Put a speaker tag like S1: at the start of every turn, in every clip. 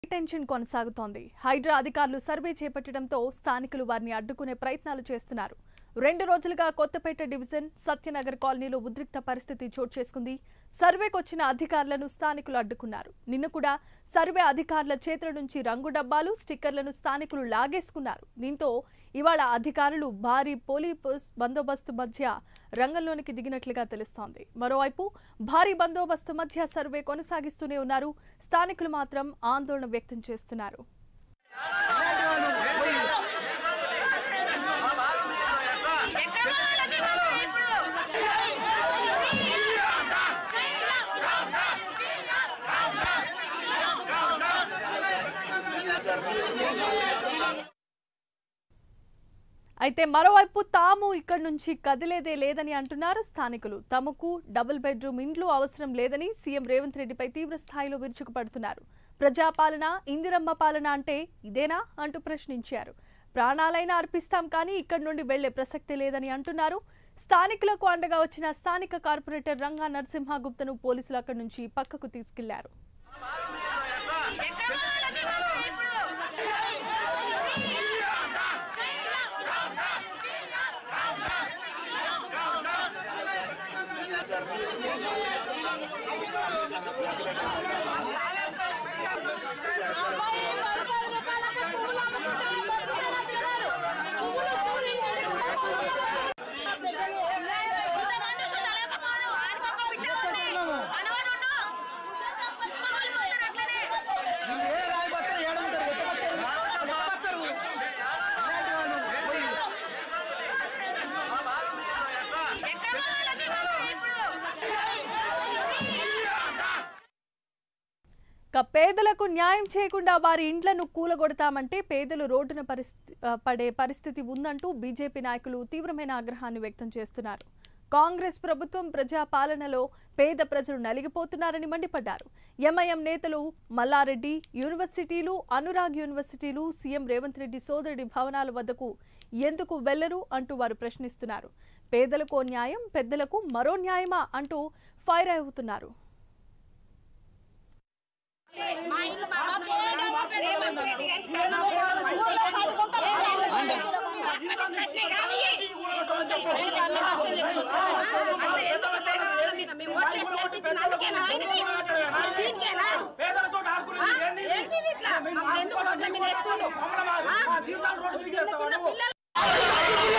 S1: Tension కొనసాగుతోంది హైడ్రా అధికారులు survey చేపట్టడంతో స్థానికులు వారిని అడ్డుకునే ప్రయత్నాలు చేస్తున్నారు రెండు రోజులుగా కొత్తపేట డివిజన్ సత్యనగర్ కాలనీలో ఉద్రిక్త పరిస్థితి చోటు చేసుకుంది సర్వేకు వచ్చిన అధికారులను స్థానికులు అడ్డుకున్నారు నిన్న కూడా సర్వే అధికారుల చేతుల నుంచి రంగు డబ్బాలు స్టిక్కర్లను స్థానికులు లాగేసుకున్నారు దీంతో ఇవాళ అధికారులు భారీ పోలీస్ బందోబస్తు మధ్య రంగంలోనికి దిగినట్లుగా తెలుస్తోంది మరోవైపు భారీ బందోబస్తు మధ్య సర్వే కొనసాగిస్తూనే ఉన్నారు స్థానికులు మాత్రం ఆందోళన వ్యక్తం చేస్తున్నారు అయితే మరోవైపు తాము ఇక్కడి నుంచి కదిలేదే లేదని అంటున్నారు స్థానికులు తమకు డబుల్ బెడ్రూమ్ ఇండ్లు అవసరం లేదని సీఎం రేవంత్ రెడ్డిపై తీవ్ర స్థాయిలో విరుచుకుపడుతున్నారు ప్రజాపాలన ఇందిరమ్మ పాలన అంటే ఇదేనా అంటూ ప్రశ్నించారు ప్రాణాలైనా అర్పిస్తాం కానీ ఇక్కడి నుండి వెళ్లే ప్రసక్తి లేదని అంటున్నారు స్థానికులకు అండగా వచ్చిన స్థానిక కార్పొరేటర్ రంగా నరసింహగుప్తను పోలీసులు అక్కడి నుంచి పక్కకు తీసుకెళ్లారు ఇక పేదలకు న్యాయం చేయకుండా వారి ఇండ్లను కూలగొడతామంటే పేదలు రోడ్డున పరిస్థితి ఆ, పడే పరిస్థితి ఉందంటూ బీజేపీ నాయకులు తీవ్రమైన ఆగ్రహాన్ని వ్యక్తం చేస్తున్నారు కాంగ్రెస్ ప్రభుత్వం ప్రజా పాలనలో పేద ప్రజలు నలిగిపోతున్నారని మండిపడ్డారు ఎంఐఎం నేతలు మల్లారెడ్డి యూనివర్సిటీలు అనురాగ్ యూనివర్సిటీలు సీఎం రేవంత్ రెడ్డి సోదరుడి భవనాల వద్దకు ఎందుకు వెళ్లరు అంటూ వారు ప్రశ్నిస్తున్నారు పేదలకు ఓ న్యాయం పెద్దలకు మరో న్యాయమా అంటూ ఫైర్ అవుతున్నారు
S2: పేదలతో ఆడుకునేది ఏంది?
S3: ఎందుకు రోడ్ల మీద వేస్తుండు?
S2: మా జీవితాలు రోడ్డు మీద
S3: చిన్న
S2: చేస్తావా
S3: చిన్న
S2: నువ్వు?
S3: పిల్లలు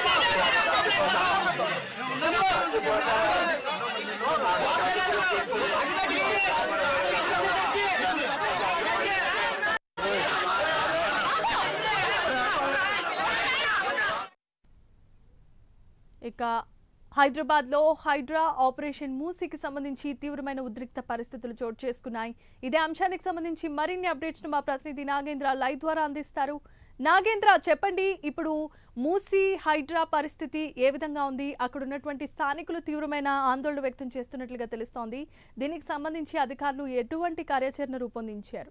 S1: ఇక హైదరాబాద్లో హైడ్రా ఆపరేషన్ మూసీకి సంబంధించి తీవ్రమైన ఉద్రిక్త పరిస్థితులు చోటు చేసుకున్నాయి ఇదే అంశానికి సంబంధించి మరిన్ని అప్డేట్స్ మా ప్రతినిధి నాగేంద్ర లైవ్ ద్వారా అందిస్తారు నాగేంద్ర చెప్పండి ఇప్పుడు మూసీ హైడ్రా పరిస్థితి ఏ విధంగా ఉంది అక్కడ ఉన్నటువంటి స్థానికులు తీవ్రమైన ఆందోళన వ్యక్తం చేస్తున్నట్లుగా తెలుస్తోంది దీనికి సంబంధించి అధికారులు ఎటువంటి కార్యాచరణ రూపొందించారు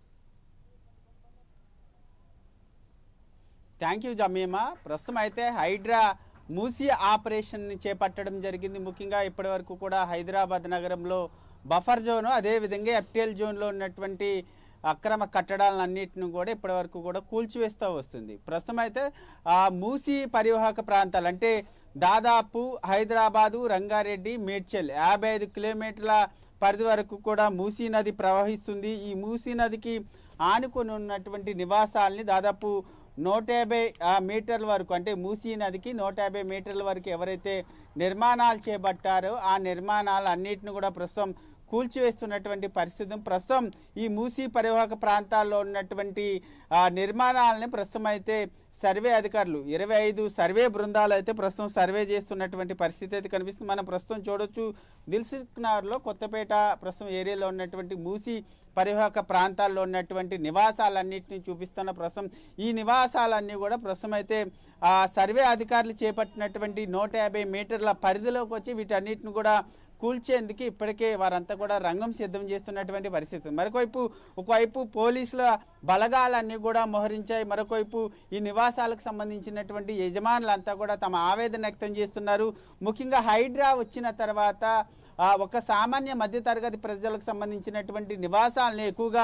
S4: థ్యాంక్ యూ జమీమా ప్రస్తుతం అయితే హైడ్రా మూసీ ఆపరేషన్ని చేపట్టడం జరిగింది ముఖ్యంగా ఇప్పటివరకు కూడా హైదరాబాద్ నగరంలో బఫర్ జోను అదేవిధంగా ఎఫ్టిఎల్ జోన్లో ఉన్నటువంటి అక్రమ కట్టడాలన్నింటిని కూడా ఇప్పటివరకు కూడా కూల్చివేస్తూ వస్తుంది ప్రస్తుతం అయితే ఆ మూసీ పరివాహక ప్రాంతాలు అంటే దాదాపు హైదరాబాదు రంగారెడ్డి మేడ్చల్ యాభై ఐదు కిలోమీటర్ల పరిధి వరకు కూడా మూసీ నది ప్రవహిస్తుంది ఈ మూసీ నదికి ఆనుకొని ఉన్నటువంటి నివాసాలని దాదాపు నూట యాభై ఆ, మీటర్ల వరకు అంటే మూసీ నదికి నూట యాభై మీటర్ల వరకు ఎవరైతే నిర్మాణాలు చేపట్టారో ఆ నిర్మాణాలు అన్నిటిని కూడా ప్రస్తుతం కూల్చివేస్తున్నటువంటి పరిస్థితి ఉంది. ప్రస్తుతం ఈ మూసీ పరివాహక ప్రాంతాల్లో ఉన్నటువంటి ఆ, నిర్మాణాలని ప్రస్తుతం అయితే సర్వే అధికారులు ఇరవై ఐదు సర్వే బృందాలు అయితే ప్రస్తుతం సర్వే చేస్తున్నటువంటి పరిస్థితి అయితే కనిపిస్తుంది మనం ప్రస్తుతం చూడొచ్చు దిల్సుఖ్నగర్లో కొత్తపేట ప్రస్తుతం ఏరియాలో ఉన్నటువంటి మూసి పరివాహక ప్రాంతాల్లో ఉన్నటువంటి నివాసాలన్నింటినీ చూపిస్తున్న ప్రస్తుతం ఈ నివాసాలన్నీ కూడా ప్రస్తుతం అయితే ఆ సర్వే అధికారులు చేపట్టినటువంటి నూట యాభై మీటర్ల పరిధిలోకి వచ్చి వీటన్నిటిని కూడా కూల్చేందుకు ఇప్పటికే వారంతా కూడా రంగం సిద్ధం చేస్తున్నటువంటి పరిస్థితి ఉంది. మరొకవైపు ఒకవైపు పోలీసుల బలగాలన్నీ కూడా మోహరించాయి మరొకవైపు ఈ నివాసాలకు సంబంధించినటువంటి యజమానులంతా కూడా తమ ఆవేదన వ్యక్తం చేస్తున్నారు ముఖ్యంగా హైడ్రా వచ్చిన తర్వాత ఆ, ఒక సామాన్య మధ్యతరగతి ప్రజలకు సంబంధించినటువంటి నివాసాలను ఎక్కువగా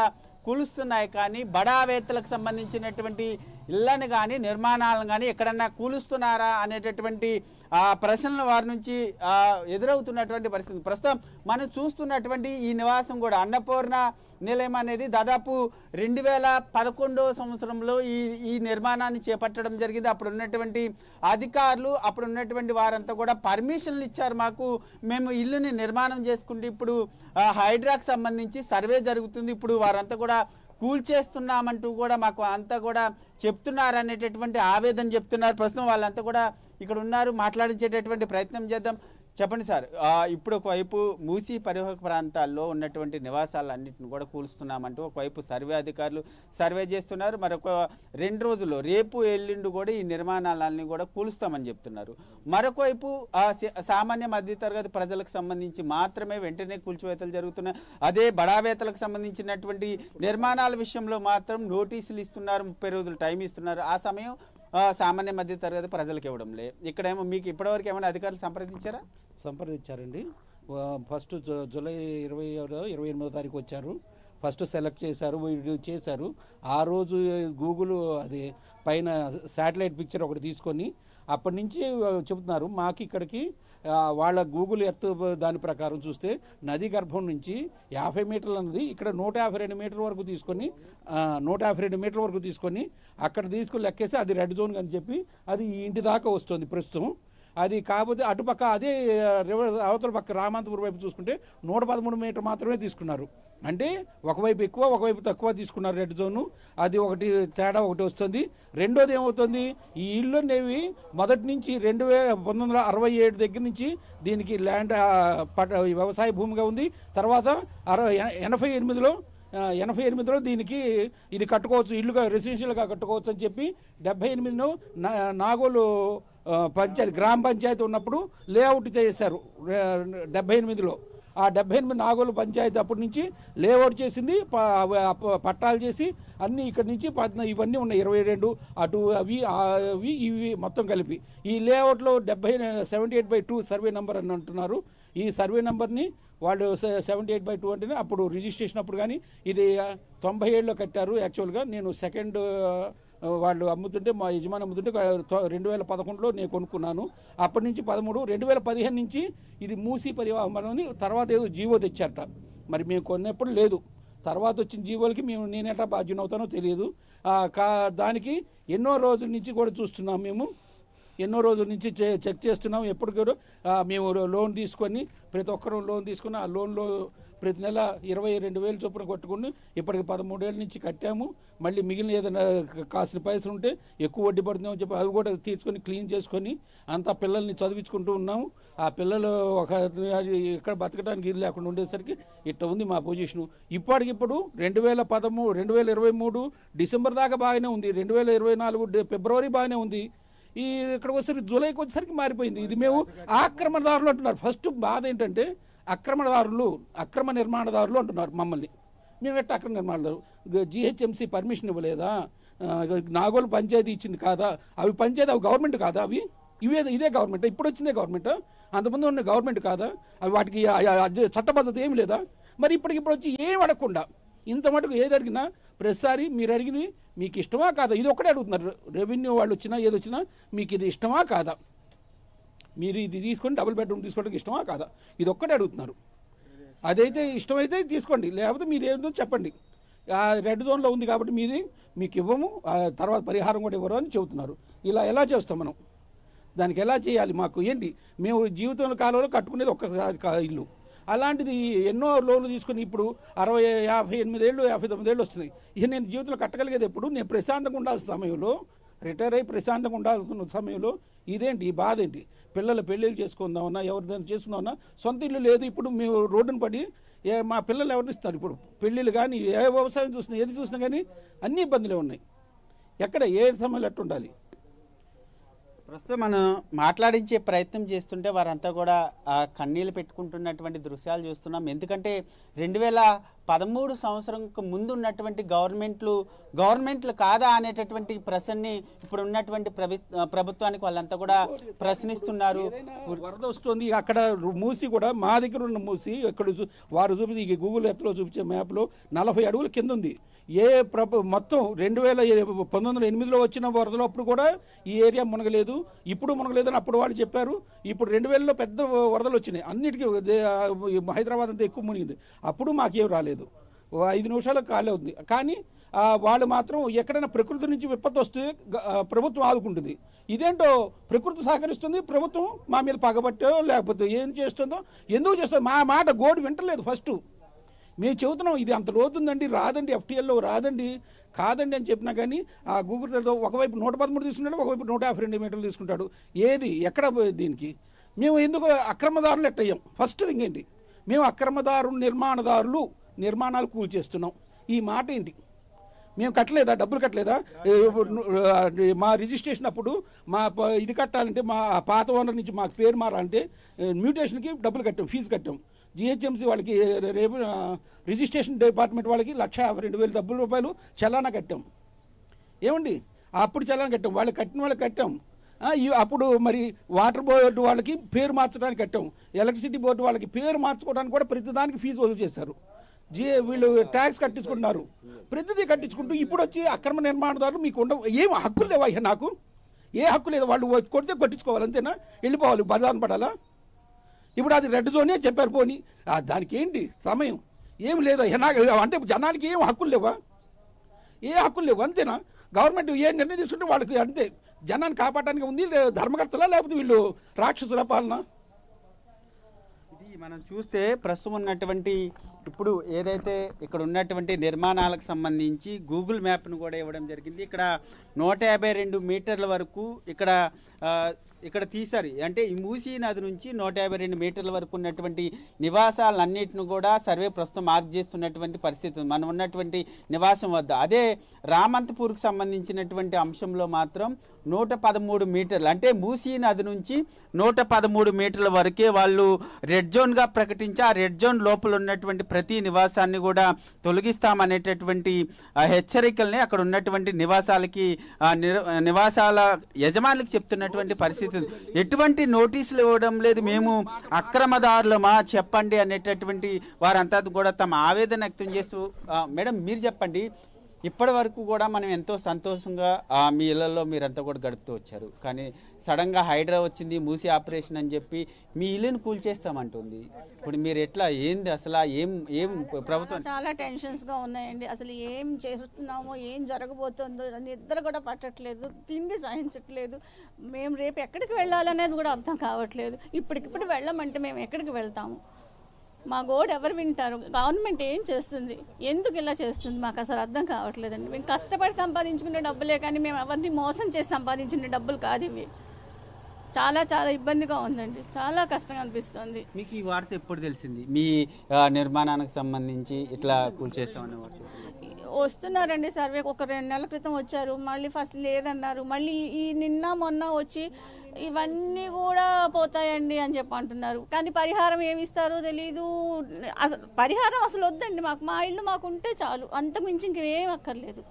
S4: కూలుస్తున్నాయి కానీ బడావేత్తలకు సంబంధించినటువంటి ఇళ్ళని కానీ నిర్మాణాలను కానీ ఎక్కడన్నా కూలుస్తున్నారా అనేటటువంటి ఆ ప్రశ్నలు వారి నుంచి ఆ, ఎదురవుతున్నటువంటి పరిస్థితి ప్రస్తుతం మనం చూస్తున్నటువంటి ఈ నివాసం కూడా అన్నపూర్ణ నిలయం అనేది దాదాపు రెండు వేల పదకొండవ సంవత్సరంలో ఈ ఈ నిర్మాణాన్ని చేపట్టడం జరిగింది అప్పుడు ఉన్నటువంటి అధికారులు అప్పుడు ఉన్నటువంటి వారంతా కూడా పర్మిషన్లు ఇచ్చారు మాకు మేము ఇల్లుని నిర్మాణం చేసుకుంటే ఇప్పుడు ఆ, హైడ్రాకి సంబంధించి సర్వే జరుగుతుంది ఇప్పుడు వారంతా కూడా కూల్చేస్తున్నామంటూ కూడా మాకు అంతా కూడా చెప్తున్నారు అనేటటువంటి ఆవేదన చెప్తున్నారు ప్రస్తుతం వాళ్ళంతా కూడా ఇక్కడ ఉన్నారు మాట్లాడించేటటువంటి ప్రయత్నం చేద్దాం చెప్పండి సార్ ఆ, ఇప్పుడు ఒకవైపు మూసీ పరివాహక ప్రాంతాల్లో ఉన్నటువంటి నివాసాలన్నింటిని కూడా కూలుస్తున్నామంటూ ఒకవైపు సర్వే అధికారులు సర్వే చేస్తున్నారు మరొక రెండు రోజుల్లో రేపు ఎల్లుండి కూడా ఈ నిర్మాణాలన్నీ కూడా కూలుస్తామని చెప్తున్నారు మరొక వైపు ఆ, స- సామాన్య మధ్యతరగతి ప్రజలకు సంబంధించి మాత్రమే వెంటనే కూల్చివేతలు జరుగుతున్నాయి అదే బడావేతలకు సంబంధించినటువంటి నిర్మాణాల విషయంలో మాత్రం నోటీసులు ఇస్తున్నారు ముప్పై రోజులు టైం ఇస్తున్నారు ఆ సమయం ఆ, సామాన్య మధ్య తరగతి ప్రజలకు ఇవ్వడం లే ఇక్కడేమో మీకు ఇప్పటివరకు ఏమైనా అధికారులు సంప్రదించారా
S5: సంప్రదించారండి వా- ఫస్ట్ జు- జూలై ఇరవై ఆరు, ఇరవై ఎనిమిదో తారీఖు వచ్చారు ఫస్ట్ సెలెక్ట్ చేశారు వీడియో చేశారు ఆ రోజు గూగుల్ అది పైన శాటిలైట్ పిక్చర్ ఒకటి తీసుకొని అప్పటి నుంచి చెబుతున్నారు మాకు ఇక్కడికి ఆ, వాళ్ళ గూగుల్ ఎర్త్ దాని ప్రకారం చూస్తే నది గర్భం నుంచి యాభై మీటర్లు అన్నది ఇక్కడ నూట యాభై రెండు మీటర్ల వరకు తీసుకొని ఆ, నూట యాభై రెండు మీటర్ల వరకు తీసుకొని అక్కడ తీసుకొని లెక్కేసి అది రెడ్ జోన్ అని చెప్పి అది ఈ ఇంటి దాకా వస్తుంది ప్రస్తుతం అది కాకపోతే అటుపక్క అదే రివర్ అవతల పక్క రామాంతపురం వైపు చూసుకుంటే నూట పదమూడు మీటర్ మాత్రమే తీసుకున్నారు అంటే ఒకవైపు ఎక్కువ ఒకవైపు తక్కువ తీసుకున్నారు రెడ్ జోను అది ఒకటి తేడా ఒకటి వస్తుంది రెండోది ఏమవుతుంది ఈ ఇల్లు అనేవి మొదటి నుంచి రెండు వేల పంతొమ్మిది వందల అరవై ఏడు దగ్గర నుంచి దీనికి ల్యాండ్ ఆ, పట వ్యవసాయ భూమిగా ఉంది తర్వాత అరవై ఎనభై ఎనిమిదిలో ఆ, ఎనభై ఎనిమిదిలో దీనికి ఇది కట్టుకోవచ్చు ఇల్లుగా రెసిడెన్షియల్గా కట్టుకోవచ్చు అని చెప్పి డెబ్బై ఎనిమిదిలో నా- నాగోలు ఆ, పంచాయతీ గ్రామ పంచాయతీ ఉన్నప్పుడు లేఅవుట్ చేశారు రే- డెబ్బై ఎనిమిదిలో ఆ డెబ్బై ఎనిమిది నాగోలు పంచాయతీ అప్పటి నుంచి లేఅవుట్ చేసింది ప- అప్ప- పట్టాలు చేసి అన్ని ఇక్కడ నుంచి పద్నా ఇవన్నీ ఉన్నాయి ఇరవై రెండు అటు అవి ఆ, అవి ఇవి మొత్తం కలిపి ఈ లేఅవుట్లో డెబ్బై seventy eight by two survey number అని అంటున్నారు ఈ సర్వే నెంబర్ని వాళ్ళు సెవెంటీ ఎయిట్ బై టూ అంటేనే అప్పుడు రిజిస్ట్రేషన్ అప్పుడు కానీ ఇది ఆ, తొంభై ఏడులో కట్టారు యాక్చువల్గా నేను సెకండ్ ఆ, వాళ్ళు అమ్ముతుంటే మా యజమాని అమ్ముతుంటే తొ- రెండు వేల పదకొండులో నేను కొనుక్కున్నాను అప్పటి నుంచి పదమూడు రెండు వేల పదిహేను నుంచి ఇది మూసి పరివాహం అని తర్వాత ఏదో జీవో తెచ్చారట మరి మేము కొన్నప్పుడు లేదు తర్వాత వచ్చిన జీవోలకి మేము నేనేటా బాధ్యత అవుతానో తెలియదు ఆ, కా దానికి ఎన్నో రోజుల నుంచి కూడా చూస్తున్నాం మేము ఎన్నో రోజుల నుంచి చె- చెక్ చేస్తున్నాం ఎప్పుడు కూడా ఆ, మేము లోన్ తీసుకొని ప్రతి ఒక్కరూ లోన్ తీసుకుని ఆ లోన్లో ప్రతి నెల ఇరవై రెండు వేలు చొప్పున కొట్టుకుని ఇప్పటికి పదమూడేళ్ళ నుంచి కట్టాము మళ్ళీ మిగిలిన ఏదైనా కాసిన పైసలు ఉంటే ఎక్కువ వడ్డీ పడుతుందని చెప్పి అవి కూడా తీసుకొని క్లీన్ చేసుకొని అంతా పిల్లల్ని చదివించుకుంటూ ఉన్నాము ఆ పిల్లలు ఒక ఇక్కడ బతకడానికి ఇది లేకుండా ఉండేసరికి ఇట్లా ఉంది మా పొజిషను ఇప్పటికిప్పుడు రెండు వేల పదమూడు రెండు వేల ఇరవై మూడు డిసెంబర్ దాకా బాగానే ఉంది రెండు వేల ఇరవై నాలుగు డి- ఫిబ్రవరి బాగానే ఉంది ఈ ఇక్కడికి వచ్చేసరికి జూలైకి వచ్చేసరికి మారిపోయింది ఇది మేము ఆక్రమణదారులు అంటున్నారు ఫస్ట్ బాధ ఏంటంటే అక్రమణదారులు అక్రమ నిర్మాణదారులు అంటున్నారు మమ్మల్ని మేము ఎట్ట అక్రమ నిర్మాణదారు జిహెచ్ఎంసీ పర్మిషన్ ఇవ్వలేదా ఆ, నాగోలు పంచాయతీ ఇచ్చింది కాదా అవి పంచాయతీ అవి గవర్నమెంట్ కాదా అవి ఇవే ఇదే గవర్నమెంట్ ఇప్పుడు వచ్చిందే గవర్నమెంట్ అంతకుముందు ఉన్న గవర్నమెంట్ కాదా అవి వాటికి ఆ- ఆ- ఆ చట్టబద్ధత ఏమి లేదా మరి ఇప్పటికిప్పుడు వచ్చి ఏం అడగకుండా ఇంత మటుకు ఏది అడిగినా ప్రతిసారి మీరు అడిగినవి మీకు ఇష్టమా కాదా ఇది ఒక్కటే అడుగుతున్నారు రెవెన్యూ వాళ్ళు వచ్చినా ఏది వచ్చినా మీకు ఇది ఇష్టమా కాదా మీరు ఇది తీసుకొని డబుల్ బెడ్రూమ్ తీసుకోవడానికి ఇష్టమా కాదా ఇది ఒక్కటే అడుగుతున్నారు అదైతే ఇష్టమైతే తీసుకోండి లేకపోతే మీరు ఏంటో చెప్పండి ఆ రెడ్ జోన్లో ఉంది కాబట్టి మీరు మీకు ఇవ్వము ఆ తర్వాత పరిహారం కూడా ఇవ్వరు అని చెబుతున్నారు ఇలా ఎలా చేస్తాం మనం దానికి ఎలా చేయాలి మాకు ఏంటి మేము జీవితంలో కాలంలో కట్టుకునేది ఒక్కసారి కా- ఇల్లు అలాంటిది ఎన్నో లోన్లు తీసుకుని ఇప్పుడు అరవై యాభై ఎనిమిది ఏళ్ళు యాభై తొమ్మిది ఏళ్ళు వస్తున్నాయి ఇక నేను జీవితంలో కట్టగలిగేది ఎప్పుడు నేను ప్రశాంతంగా ఉండాల్సిన సమయంలో రిటైర్ అయ్యి ప్రశాంతంగా ఉండాల్సిన సమయంలో ఇదేంటి ఈ బాధ ఏంటి పిల్లల పెళ్ళిళ్ళు చేసుకుందామన్నా ఎవరిదైనా చేసుకుందామన్నా సొంత ఇల్లు లేదు ఇప్పుడు మేము రోడ్డును పడి ఏ మా పిల్లలు ఎవరిని ఇస్తున్నారు ఇప్పుడు పెళ్ళిళ్ళు కానీ ఏ వ్యవసాయం చూసినా ఏది చూసినా కానీ అన్ని ఇబ్బందులే ఉన్నాయి ఎక్కడ ఏ సమయంలో ఎట్టు ఉండాలి
S4: ప్రస్తుతం మనం మాట్లాడించే ప్రయత్నం చేస్తుంటే వారంతా కూడా ఆ కన్నీళ్ళు పెట్టుకుంటున్నటువంటి దృశ్యాలు చూస్తున్నాం ఎందుకంటే రెండు వేల పదమూడు సంవత్సరంకు ముందు ఉన్నటువంటి గవర్నమెంట్లు గవర్నమెంట్లు కాదా అనేటటువంటి ప్రశ్నని ఇప్పుడు ఉన్నటువంటి ప్రభు ప్రభుత్వానికి వాళ్ళంతా కూడా ప్రశ్నిస్తున్నారు
S5: ఏదైనా వరద వస్తుంది అక్కడ మూసి కూడా మా దగ్గర ఉన్న మూసి ఇక్కడ చూ- వారు చూపించి ఈ గూగుల్ ఎత్తులో చూపించే మ్యాప్లో నలభై అడుగుల కింద ఉంది ఏ ప్రభు మొత్తం రెండు వేల పంతొమ్మిది వందల ఎనిమిదిలో వచ్చిన వరదలు అప్పుడు కూడా ఈ ఏరియా మునగలేదు ఇప్పుడు మునగలేదని అప్పుడు వాళ్ళు చెప్పారు ఇప్పుడు రెండు వేలలో పెద్ద వరదలు వచ్చినాయి అన్నిటికీ దే- హైదరాబాద్ అంతా ఎక్కువ మునిగింది అప్పుడు మాకేం రాలేదు ఓ ఐదు నిమిషాలకు ఖాళీ అవుతుంది కానీ ఆ, వాళ్ళు మాత్రం ఎక్కడైనా ప్రకృతి నుంచి విపత్తు వస్తే గ- ఆ, ప్రభుత్వం ఆదుకుంటుంది ఇదేంటో ప్రకృతి సహకరిస్తుంది ప్రభుత్వం మా మీద పగబట్టో లేకపోతే ఏం చేస్తుందో ఎందుకు చేస్తుందో మా మాట గోడు వింటలేదు ఫస్ట్ మేము చెబుతున్నాం ఇది అంత లోతుందండి రాదండి ఎఫ్టీఎల్లో రాదండి కాదండి అని చెప్పినా కానీ ఆ గూగుల్ ఏదో ఒకవైపు నూట పదమూడు తీసుకుంటాడు ఒకవైపు నూట యాభై రెండు మీటర్లు తీసుకుంటాడు ఏది ఎక్కడ పోయేది దీనికి మేము ఎందుకు అక్రమదారులు ఎట్టయ్యాం ఫస్ట్ థింగ్ ఏంటి మేము అక్రమదారు నిర్మాణదారులు నిర్మాణాలు కూల్చేస్తున్నాం ఈ మాట ఏంటి మేము కట్టలేదా డబ్బులు కట్టలేదా ఏ, ఇప్పుడు ను- ఆ, మా రిజిస్ట్రేషన్ అప్పుడు మా ప- ఇది కట్టాలంటే మా పాత ఓనర్ నుంచి మాకు పేరు మారాలంటే ఏ, మ్యూటేషన్కి డబ్బులు కట్టాం ఫీజు కట్టాం జిహెచ్ఎంసీ వాళ్ళకి ఏ, రేపు ఆ, రిజిస్ట్రేషన్ డిపార్ట్మెంట్ వాళ్ళకి లక్ష యాభై రెండు వేల డబ్బుల రూపాయలు చలానా కట్టాం ఏమండి అప్పుడు చలానా కట్టాం వాళ్ళు కట్టిన వాళ్ళకి కట్టాం ఆ, ఈ- అప్పుడు మరి వాటర్ బోర్డు వాళ్ళకి పేరు మార్చడానికి కట్టాం ఎలక్ట్రిసిటీ బోర్డు వాళ్ళకి పేరు మార్చుకోవడానికి కూడా ప్రతిదానికి ఫీజు వసూలు చేశారు జీ వీళ్ళు ట్యాక్స్ కట్టించుకుంటున్నారు ప్రతిదీ కట్టించుకుంటూ ఇప్పుడు వచ్చి అక్రమ నిర్మాణదారులు మీకు ఉండ ఏం హక్కులు లేవా అయ్యా నాకు ఏ హక్కు లేదు వాళ్ళు వచ్చి కొడితే కొట్టించుకోవాలి అంతేనా వెళ్ళిపోవాలి బలిదానం పడాలా ఇప్పుడు అది రెడ్ జోనే చెప్పారు పోని ఆ, దానికి ఏంటి సమయం ఏం లేదు అయ్యా నాకు అంటే జనాలకి ఏం హక్కులు లేవా ఏ హక్కులు లేవు అంతేనా గవర్నమెంట్ ఏ నిర్ణయం తీసుకుంటే వాళ్ళకి అంతే జనాన్ని కాపాడడానికి ఉంది లే- ధర్మకర్తలా లేకపోతే వీళ్ళు రాక్షసుల పాలన
S4: ఇది మనం చూస్తే ప్రస్తుతం ఉన్నటువంటి ఇప్పుడు ఏదైతే ఇక్కడ ఉన్నటువంటి నిర్మాణాలకు సంబంధించి గూగుల్ మ్యాప్ను కూడా ఇవ్వడం జరిగింది ఇక్కడ నూట యాభై రెండు మీటర్ల వరకు ఇక్కడ ఆ, ఇక్కడ తీశారు అంటే ఈ మూసీ నది నుంచి నూట యాభై రెండు మీటర్ల వరకు ఉన్నటువంటి నివాసాలన్నింటిని కూడా సర్వే ప్రస్తుతం మార్క్ చేస్తున్నటువంటి పరిస్థితి ఉంది. మనం ఉన్నటువంటి నివాసం వద్ద అదే రామంతపూర్కి సంబంధించినటువంటి అంశంలో మాత్రం నూట పదమూడు మీటర్లు అంటే మూసీ నది నుంచి నూట పదమూడు మీటర్ల వరకే వాళ్ళు రెడ్ జోన్గా ప్రకటించి ఆ రెడ్ జోన్ లోపల ఉన్నటువంటి ప్రతి నివాసాన్ని కూడా తొలగిస్తామనేటటువంటి ఆ, హెచ్చరికల్ని అక్కడ ఉన్నటువంటి నివాసాలకి ఆ, నిర- నివాసాల యజమానులకు చెప్తున్నటువంటి పరిస్థితి ఉంది. ఎటువంటి నోటీసులు ఇవ్వడం లేదు మేము అక్రమదారులమా చెప్పండి అనేటటువంటి వారంతా కూడా తమ ఆవేదన వ్యక్తం చేస్తూ ఆ, మేడం మీరు చెప్పండి ఇప్పటి వరకు కూడా మనం ఎంతో సంతోషంగా ఆ, మీ ఇళ్లలో మీరంతా కూడా గడుపుతూ వచ్చారు కానీ సడన్గా హైడ్రా వచ్చింది మూసి ఆపరేషన్ అని చెప్పి మీ ఇల్లుని కూల్చేస్తామంటుంది ఇప్పుడు మీరు ఎట్లా ఏంది అసలు ఆ ఏం ఏం ప్రభుత్వం
S6: చాలా టెన్షన్స్ గా ఉన్నాయండి అసలు ఏం చేస్తున్నామో ఏం జరగబోతుందో నిద్ర కూడా పట్టట్లేదు తిండి సహించట్లేదు మేము రేపు ఎక్కడికి వెళ్ళాలనేది కూడా అర్థం కావట్లేదు ఇప్పటికిప్పుడు వెళ్ళమంటే మేము ఎక్కడికి వెళ్తాము మా గోడు ఎవరు వింటారు గవర్నమెంట్ ఏం చేస్తుంది ఎందుకు ఇలా చేస్తుంది మాకు అసలు అర్థం కావట్లేదండి మేము కష్టపడి సంపాదించుకునే డబ్బులే కానీ మేము ఎవరిని మోసం చేసి సంపాదించిన డబ్బులు కాదు ఇవి చాలా చాలా ఇబ్బందిగా ఉందండి చాలా కష్టంగా అనిపిస్తుంది
S4: మీకు ఈ వార్త ఎప్పుడు తెలిసింది మీ ఆ, నిర్మాణానికి సంబంధించి ఇట్లా కూల్చేస్తామనే వార్త
S6: వస్తున్నారండి సర్వే ఒక రెండు నెలల క్రితం వచ్చారు మళ్ళీ ఫస్ట్ లేదన్నారు మళ్ళీ ఈ నిన్న మొన్న వచ్చి ఇవన్నీ కూడా పోతాయండి అని చెప్పి అంటున్నారు కానీ పరిహారం ఏమి ఇస్తారో తెలీదు అసలు పరిహారం అసలు వద్దండి మాకు మా ఇల్లు మాకు ఉంటే చాలు అంతకు మించి ఇంకేం అక్కర్లేదు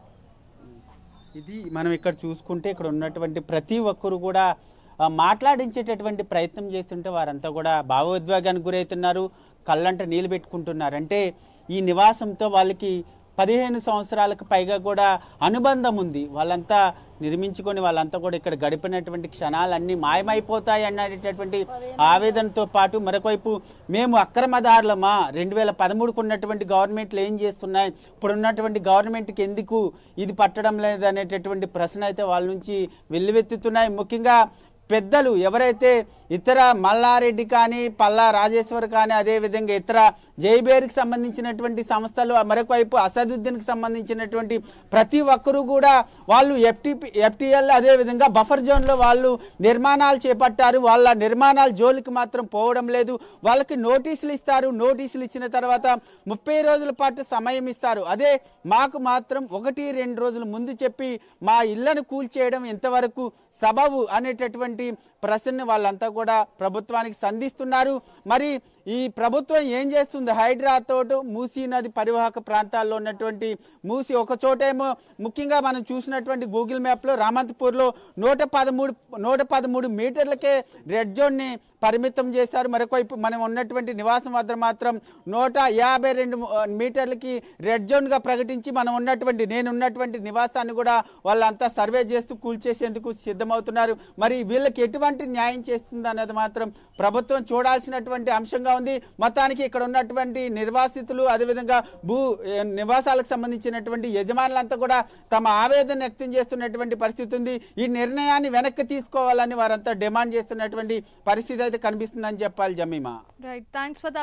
S4: ఇది మనం ఇక్కడ చూసుకుంటే ఇక్కడ ఉన్నటువంటి ప్రతి ఒక్కరు కూడా ఆ, మాట్లాడించేటటువంటి ప్రయత్నం చేస్తుంటే వారంతా కూడా భావోద్వేగానికి గురవుతున్నారు కళ్ళంట నీళ్ళు పెట్టుకుంటున్నారు అంటే ఈ నివాసంతో వాళ్ళకి పదిహేను సంవత్సరాలకు పైగా కూడా అనుబంధం ఉంది వాళ్ళంతా నిర్మించుకొని వాళ్ళంతా కూడా ఇక్కడ గడిపినటువంటి క్షణాలన్నీ మాయమైపోతాయి అన్నటువంటి ఆవేదనతో పాటు మరొకవైపు మేము అక్రమదారులమా రెండు వేల పదమూడుకు ఉన్నటువంటి గవర్నమెంట్లు ఏం చేస్తున్నాయి ఇప్పుడు ఉన్నటువంటి గవర్నమెంట్కి ఎందుకు ఇది పట్టడం లేదు అనేటటువంటి ప్రశ్న అయితే వాళ్ళ నుంచి వెల్లువెత్తుతున్నాయి ముఖ్యంగా పెద్దలు ఎవరైతే ఇతర మల్లారెడ్డి కానీ పల్లా రాజేశ్వర్ కానీ అదే విధంగా ఇతర జైబేర్కి సంబంధించినటువంటి సంస్థలు మరొక వైపు అసదుద్దీన్కి సంబంధించినటువంటి ప్రతి ఒక్కరూ కూడా వాళ్ళు ఎఫ్టీపీ ఎఫ్టీఎల్ అదే విధంగా బఫర్ జోన్లో వాళ్ళు నిర్మాణాలు చేపట్టారు వాళ్ళ నిర్మాణాల జోలికి మాత్రం పోవడం లేదు వాళ్ళకి నోటీసులు ఇస్తారు నోటీసులు ఇచ్చిన తర్వాత ముప్పై రోజుల పాటు సమయం ఇస్తారు అదే మాకు మాత్రం ఒకటి రెండు రోజుల ముందు చెప్పి మా ఇళ్లను కూల్చేయడం ఎంతవరకు సబబు అనేటటువంటి ప్రశ్నని వాళ్ళంతా కూడా ప్రభుత్వానికి సంధిస్తున్నారు మరి ఈ ప్రభుత్వం ఏం చేస్తుంది హైడ్రా తోటి మూసీ నది పరివాహక ప్రాంతాల్లో ఉన్నటువంటి మూసి ఒక చోటేమో ముఖ్యంగా మనం చూసినటువంటి గూగుల్ మ్యాప్లో రామంతపూర్లో నూట పదమూడు నూట పదమూడు మీటర్లకే రెడ్ జోన్ని పరిమితం చేశారు మరొకవైపు మనం ఉన్నటువంటి నివాసం వద్ద మాత్రం నూట యాభై రెండు మీటర్లకి రెడ్ జోన్గా ప్రకటించి మనం ఉన్నటువంటి నేను ఉన్నటువంటి నివాసాన్ని కూడా వాళ్ళంతా సర్వే చేస్తూ కూల్చేసేందుకు సిద్ధమవుతున్నారు మరి వీళ్ళకి ఎటువంటి న్యాయం చేస్తుంది అనేది మాత్రం ప్రభుత్వం చూడాల్సినటువంటి అంశంగా ఉంది మొత్తానికి ఇక్కడ ఉన్నటువంటి నిర్వాసితులు అదేవిధంగా భూ ఏ, నివాసాలకు సంబంధించినటువంటి యజమానులంతా కూడా తమ ఆవేదన వ్యక్తం చేస్తున్నటువంటి పరిస్థితి ఉంది ఈ నిర్ణయాన్ని వెనక్కి తీసుకోవాలని వారంతా డిమాండ్ చేస్తున్నటువంటి పరిస్థితి అయితే కనిపిస్తుందని చెప్పాలి Jemima
S1: right thanks for the